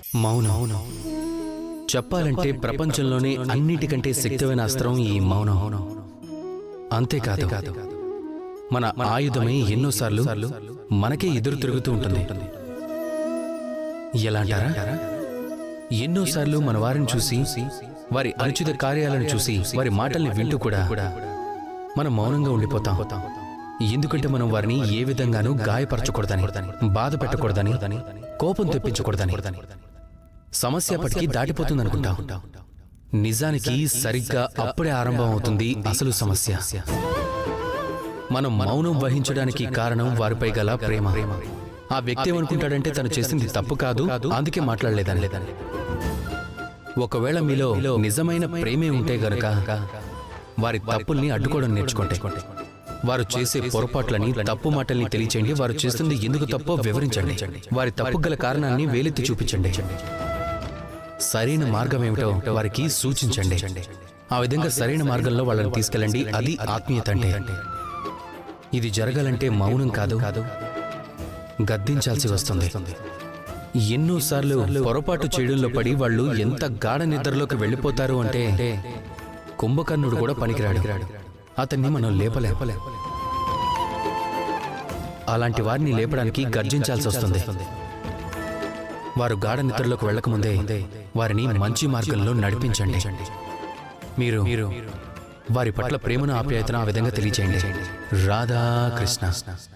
మౌనం చెప్పాలంటే ప్రపంచంలోనే అన్నిటికంటే శక్తిమైన అస్త్రం ఈ మౌనం అంతేకాదు మన ఆయుధమే ఎన్నోసార్లు మనకే ఎదురు తిరుగుతూ ఉంటుంది ఎలా అంటారా ఎన్నోసార్లు మన వారిని చూసి వారి అనుచిత కార్యాలను చూసి వారి మాటల్ని వింటూ కూడా మనం మౌనంగా ఉండిపోతాం ఎందుకంటే మనం వారిని ఏ విధంగానూ గాయపరచకూడదని బాధ పెట్టకూడదని కోపం తెప్పించకూడదని సమస్య అప్పటికి దాటిపోతుంది అనుకుంటాం నిజానికి సరిగ్గా అప్పుడే ఆరంభం అవుతుంది అసలు సమస్య మనం మౌనం వహించడానికి కారణం వారిపై గల ప్రేమ ఆ వ్యక్తి ఏమనుకుంటాడంటే తను చేసింది తప్పు కాదు అందుకే మాట్లాడలేదని ఒకవేళ మీలో నిజమైన ప్రేమే ఉంటే గనుక వారి తప్పుల్ని అడ్డుకోవడం నేర్చుకోండి వారు చేసే పొరపాట్లని తప్పు మాటల్ని తెలియచేయండి వారు చేస్తుంది ఎందుకు తప్పో వివరించండి వారి తప్పు గల కారణాన్ని వేలెత్తి చూపించండి సరైన మార్గం ఏమిటో వారికి సూచించండి ఆ విధంగా సరైన మార్గంలో వాళ్ళని తీసుకెళ్ళండి అది ఆత్మీయత అంటే ఇది జరగాలంటే మౌనం కాదు కాదు గద్దించాల్సి వస్తుంది ఎన్నోసార్లు పొరపాటు చేయడంలో పడి వాళ్ళు ఎంత గాఢ నిద్రలోకి వెళ్ళిపోతారు అంటే కుంభకర్ణుడు కూడా పనికిరాడు అతన్ని మనం లేపలేపలే అలాంటి వారిని లేపడానికి గర్జించాల్సి వస్తుంది వారు గాఢ నిద్రలోకి వెళ్ళకముందే వారిని మంచి మార్గంలో నడిపించండి మీరు మీరు వారి పట్ల ప్రేమను ఆప్యాయతను ఆ విధంగా తెలియచేయండి రాధా కృష్ణ